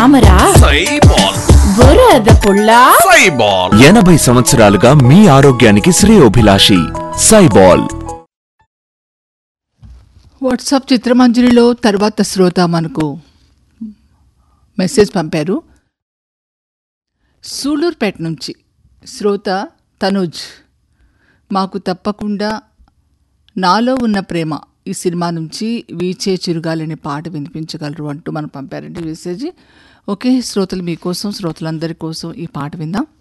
తామరా సైబాల్ బురద పుల్ల సైబాల్ ఎనభై సంవత్సరాలుగా మీ ఆరోగ్యానికి శ్రేయోభిలాషి సైబాల్ వాట్సాప్ చిత్రమంజరిలో తర్వాత శ్రోత మనకు మెసేజ్ పంపారు సూలూరుపేట నుంచి శ్రోత తనుజ్ మాకు తప్పకుండా నాలో ఉన్న ప్రేమ ఈ సినిమా నుంచి వీచే చిరుగాలని పాట వినిపించగలరు అంటూ మనం పంపారండి మెసేజ్ ఓకే శ్రోతలు మీకోసం శ్రోతలందరి కోసం ఈ పాట విందాం